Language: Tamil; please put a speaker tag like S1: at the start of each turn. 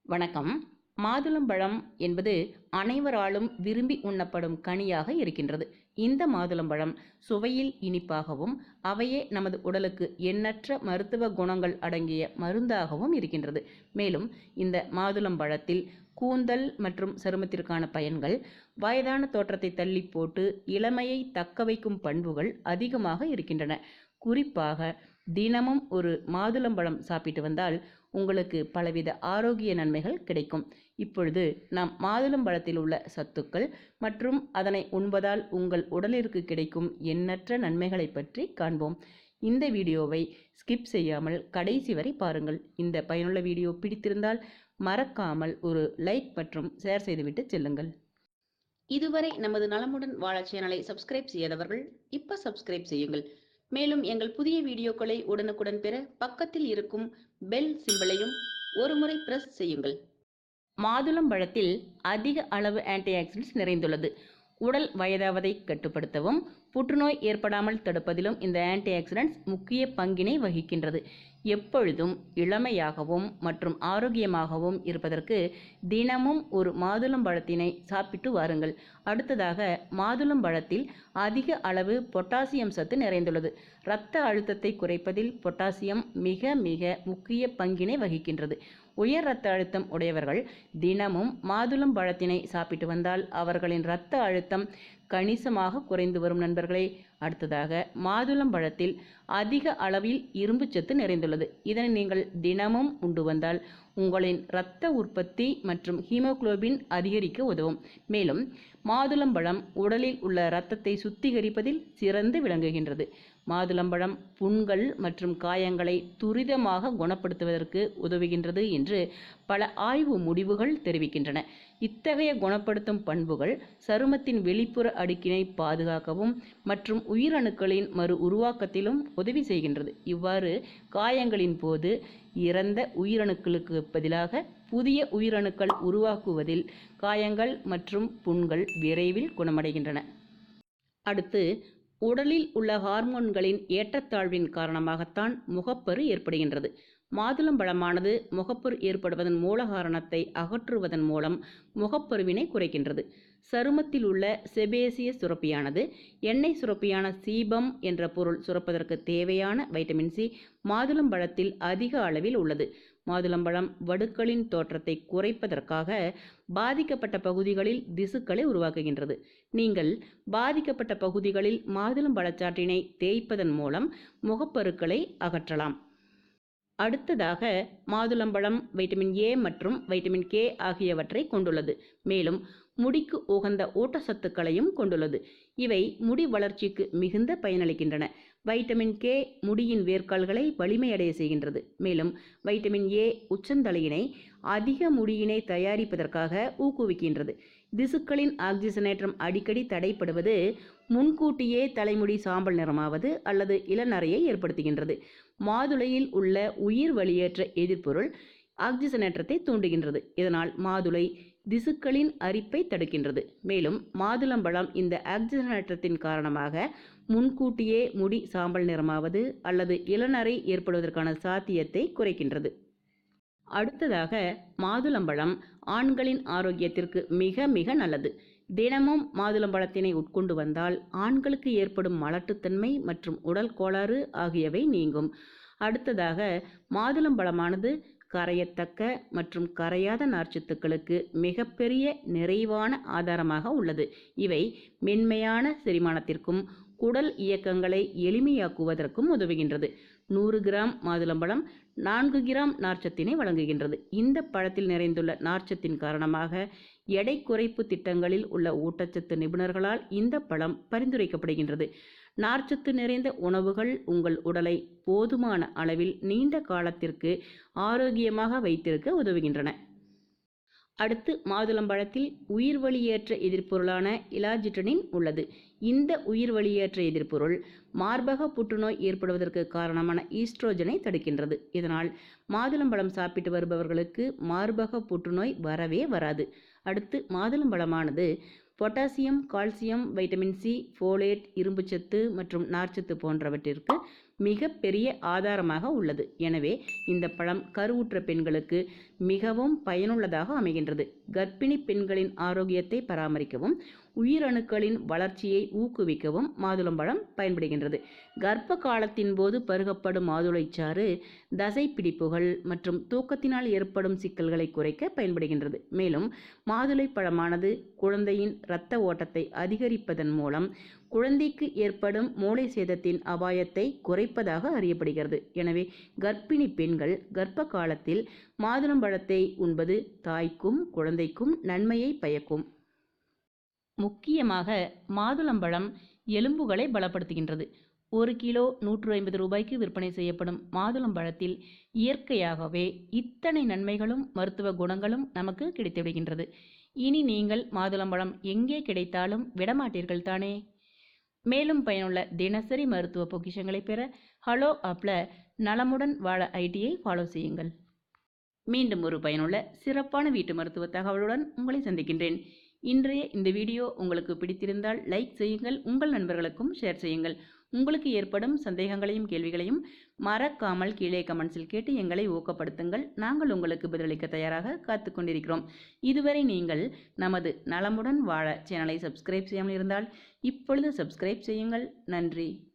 S1: வணக்கம் மாதுளம்பழம் என்பது அனைவராலும் விரும்பி உண்ணப்படும் கனியாக இருக்கின்றது இந்த மாதுளம்பழம் சுவையில் இனிப்பாகவும் அவையே நமது உடலுக்கு எண்ணற்ற மருத்துவ குணங்கள் அடங்கிய மருந்தாகவும் இருக்கின்றது மேலும் இந்த மாதுளம்பழத்தில் கூந்தல் மற்றும் சருமத்திற்கான பயன்கள் வயதான தோற்றத்தை தள்ளி போட்டு இளமையை தக்க வைக்கும் பண்புகள் அதிகமாக இருக்கின்றன குறிப்பாக தினமும் ஒரு மாதுளம்பழம் சாப்பிட்டு வந்தால் உங்களுக்கு பலவித ஆரோக்கிய நன்மைகள் கிடைக்கும் இப்பொழுது நாம் மாதுளம்பழத்தில் உள்ள சத்துக்கள் மற்றும் அதனை உண்பதால் உங்கள் உடலிற்கு கிடைக்கும் எண்ணற்ற நன்மைகளை பற்றி காண்போம் இந்த வீடியோவை ஸ்கிப் செய்யாமல் கடைசி வரை பாருங்கள் இந்த பயனுள்ள வீடியோ பிடித்திருந்தால் மறக்காமல் ஒரு லைக் மற்றும் ஷேர் செய்துவிட்டு செல்லுங்கள் இதுவரை நமது நலமுடன் வாழ சேனலை சப்ஸ்கிரைப் செய்யாதவர்கள் இப்ப சப்ஸ்கிரைப் செய்யுங்கள் மேலும் எங்கள் புதிய வீடியோக்களை உடனுக்குடன் பெற பக்கத்தில் இருக்கும் பெல் சிம்பலையும் ஒருமுறை பிரஸ் செய்யுங்கள் மாதுளம்பழத்தில் அதிக அளவு ஆன்டி ஆக்சிடென்ட்ஸ் நிறைந்துள்ளது உடல் வயதாவதை கட்டுப்படுத்தவும் புற்றுநோய் ஏற்படாமல் தடுப்பதிலும் இந்த ஆன்டி ஆக்சிடென்ட்ஸ் முக்கிய பங்கினை வகிக்கின்றது எப்பொழுதும் இளமையாகவும் மற்றும் ஆரோக்கியமாகவும் இருப்பதற்கு தினமும் ஒரு மாதுளம்பழத்தினை சாப்பிட்டு வாருங்கள் அடுத்ததாக மாதுளம்பழத்தில் அதிக அளவு பொட்டாசியம் சத்து நிறைந்துள்ளது இரத்த அழுத்தத்தை குறைப்பதில் பொட்டாசியம் மிக மிக முக்கிய பங்கினை வகிக்கின்றது உயர் இரத்த அழுத்தம் உடையவர்கள் தினமும் மாதுளம் பழத்தினை சாப்பிட்டு வந்தால் அவர்களின் இரத்த அழுத்தம் கணிசமாக குறைந்து வரும் நண்பர்களே அடுத்ததாக மாதுளம் பழத்தில் அதிக அளவில் இரும்புச்சத்து நிறைந்துள்ளது இதனை நீங்கள் தினமும் உண்டு வந்தால் உங்களின் இரத்த உற்பத்தி மற்றும் ஹீமோகுளோபின் அதிகரிக்க உதவும் மேலும் மாதுளம்பழம் உடலில் உள்ள இரத்தத்தை சுத்திகரிப்பதில் சிறந்து விளங்குகின்றது மாதுளம்பழம் புண்கள் மற்றும் காயங்களை துரிதமாக குணப்படுத்துவதற்கு உதவுகின்றது என்று பல ஆய்வு முடிவுகள் தெரிவிக்கின்றன இத்தகைய குணப்படுத்தும் பண்புகள் சருமத்தின் வெளிப்புற அடுக்கினை பாதுகாக்கவும் மற்றும் உயிரணுக்களின் மறு உருவாக்கத்திலும் உதவி செய்கின்றது இவ்வாறு காயங்களின் போது இறந்த உயிரணுக்களுக்கு பதிலாக புதிய உயிரணுக்கள் உருவாக்குவதில் காயங்கள் மற்றும் புண்கள் விரைவில் குணமடைகின்றன அடுத்து உடலில் உள்ள ஹார்மோன்களின் ஏற்றத்தாழ்வின் காரணமாகத்தான் முகப்பரு ஏற்படுகின்றது மாதுளம்பழமானது முகப்பரு ஏற்படுவதன் மூல காரணத்தை அகற்றுவதன் மூலம் முகப்பருவினை குறைக்கின்றது சருமத்தில் உள்ள செபேசிய சுரப்பியானது எண்ணெய் சுரப்பியான சீபம் என்ற பொருள் சுரப்பதற்கு தேவையான வைட்டமின் சி மாதுளம்பழத்தில் அதிக அளவில் உள்ளது மாதுளம்பழம் வடுக்களின் தோற்றத்தை குறைப்பதற்காக பாதிக்கப்பட்ட பகுதிகளில் திசுக்களை உருவாக்குகின்றது நீங்கள் பாதிக்கப்பட்ட பகுதிகளில் மாதுளம்பழச்சாற்றினை தேய்ப்பதன் மூலம் முகப்பருக்களை அகற்றலாம் அடுத்ததாக மாதுளம்பழம் வைட்டமின் ஏ மற்றும் வைட்டமின் கே ஆகியவற்றை கொண்டுள்ளது மேலும் முடிக்கு உகந்த ஊட்டச்சத்துக்களையும் கொண்டுள்ளது இவை முடி வளர்ச்சிக்கு மிகுந்த பயனளிக்கின்றன வைட்டமின் கே முடியின் வேர்க்கால்களை வலிமையடைய செய்கின்றது மேலும் வைட்டமின் ஏ உச்சந்தலையினை அதிக முடியினை தயாரிப்பதற்காக ஊக்குவிக்கின்றது திசுக்களின் ஆக்சிஜனேற்றம் அடிக்கடி தடைப்படுவது முன்கூட்டியே தலைமுடி சாம்பல் நிறமாவது அல்லது இளநரையை ஏற்படுத்துகின்றது மாதுளையில் உள்ள உயிர் வெளியேற்ற எதிர்ப்பொருள் ஆக்சிஜனேற்றத்தை தூண்டுகின்றது இதனால் மாதுளை திசுக்களின் அரிப்பை தடுக்கின்றது மேலும் மாதுளம்பழம் இந்த ஆக்சிஜனேற்றத்தின் காரணமாக முன்கூட்டியே முடி சாம்பல் நிறமாவது அல்லது இளநரை ஏற்படுவதற்கான சாத்தியத்தை குறைக்கின்றது அடுத்ததாக மாதுளம்பழம் ஆண்களின் ஆரோக்கியத்திற்கு மிக மிக நல்லது தினமும் மாதுளம்பழத்தினை உட்கொண்டு வந்தால் ஆண்களுக்கு ஏற்படும் மலட்டுத்தன்மை மற்றும் உடல் கோளாறு ஆகியவை நீங்கும் அடுத்ததாக மாதுளம்பழமானது கரையத்தக்க மற்றும் கரையாத நார்ச்சத்துக்களுக்கு மிகப்பெரிய நிறைவான ஆதாரமாக உள்ளது இவை மென்மையான செரிமானத்திற்கும் குடல் இயக்கங்களை எளிமையாக்குவதற்கும் உதவுகின்றது நூறு கிராம் மாதுளம்பழம் நான்கு கிராம் நார்ச்சத்தினை வழங்குகின்றது இந்த பழத்தில் நிறைந்துள்ள நார்ச்சத்தின் காரணமாக எடை குறைப்பு திட்டங்களில் உள்ள ஊட்டச்சத்து நிபுணர்களால் இந்த பழம் பரிந்துரைக்கப்படுகின்றது நார்ச்சத்து நிறைந்த உணவுகள் உங்கள் உடலை போதுமான அளவில் நீண்ட காலத்திற்கு ஆரோக்கியமாக வைத்திருக்க உதவுகின்றன அடுத்து மாதுளம்பழத்தில் உயிர் வெளியேற்ற எதிர்ப்பொருளான இலாஜிட்டனின் உள்ளது இந்த உயிர் வெளியேற்ற எதிர்ப்பொருள் மார்பக புற்றுநோய் ஏற்படுவதற்கு காரணமான ஈஸ்ட்ரோஜனை தடுக்கின்றது இதனால் மாதுளம்பழம் சாப்பிட்டு வருபவர்களுக்கு மார்பக புற்றுநோய் வரவே வராது அடுத்து மாதுளம்பழமானது potassium calcium vitamin C folate இரும்புச்சத்து மற்றும் நார்ச்சத்து போன்றவற்றிற்கு மிகப்பெரிய ஆதாரமாக உள்ளது எனவே இந்த பழம் கருவுற்ற பெண்களுக்கு மிகவும் பயனுள்ளதாக அமைகின்றது கர்ப்பிணி பெண்களின் ஆரோக்கியத்தை பராமரிக்கவும் உயிரணுக்களின் வளர்ச்சியை ஊக்குவிக்கவும் மாதுளம்பழம் பயன்படுகின்றது கர்ப்ப காலத்தின் போது பருகப்படும் மாதுளைச்சாறு தசை பிடிப்புகள் மற்றும் தூக்கத்தினால் ஏற்படும் சிக்கல்களை குறைக்க பயன்படுகின்றது மேலும் மாதுளை பழமானது குழந்தையின் இரத்த ஓட்டத்தை அதிகரிப்பதன் மூலம் குழந்தைக்கு ஏற்படும் மூளை சேதத்தின் அபாயத்தை குறைப்பதாக அறியப்படுகிறது எனவே கர்ப்பிணி பெண்கள் கர்ப்ப காலத்தில் மாதுளம்பழத்தை உண்பது தாய்க்கும் குழந்தைக்கும் நன்மையை பயக்கும் முக்கியமாக மாதுளம்பழம் எலும்புகளை பலப்படுத்துகின்றது ஒரு கிலோ நூற்று ஐம்பது ரூபாய்க்கு விற்பனை செய்யப்படும் மாதுளம்பழத்தில் இயற்கையாகவே இத்தனை நன்மைகளும் மருத்துவ குணங்களும் நமக்கு கிடைத்துவிடுகின்றது இனி நீங்கள் மாதுளம்பழம் எங்கே கிடைத்தாலும் விடமாட்டீர்கள் தானே மேலும் பயனுள்ள தினசரி மருத்துவ பொக்கிஷங்களை பெற ஹலோ ஆப்பில் நலமுடன் வாழ ஐடியை ஃபாலோ செய்யுங்கள் மீண்டும் ஒரு பயனுள்ள சிறப்பான வீட்டு மருத்துவ தகவலுடன் உங்களை சந்திக்கின்றேன் இன்றைய இந்த வீடியோ உங்களுக்கு பிடித்திருந்தால் லைக் செய்யுங்கள் உங்கள் நண்பர்களுக்கும் ஷேர் செய்யுங்கள் உங்களுக்கு ஏற்படும் சந்தேகங்களையும் கேள்விகளையும் மறக்காமல் கீழே கமெண்ட்ஸில் கேட்டு எங்களை ஊக்கப்படுத்துங்கள் நாங்கள் உங்களுக்கு பதிலளிக்க தயாராக காத்து கொண்டிருக்கிறோம் இதுவரை நீங்கள் நமது நலமுடன் வாழ சேனலை சப்ஸ்கிரைப் செய்யாமல் இருந்தால் இப்பொழுது சப்ஸ்கிரைப் செய்யுங்கள் நன்றி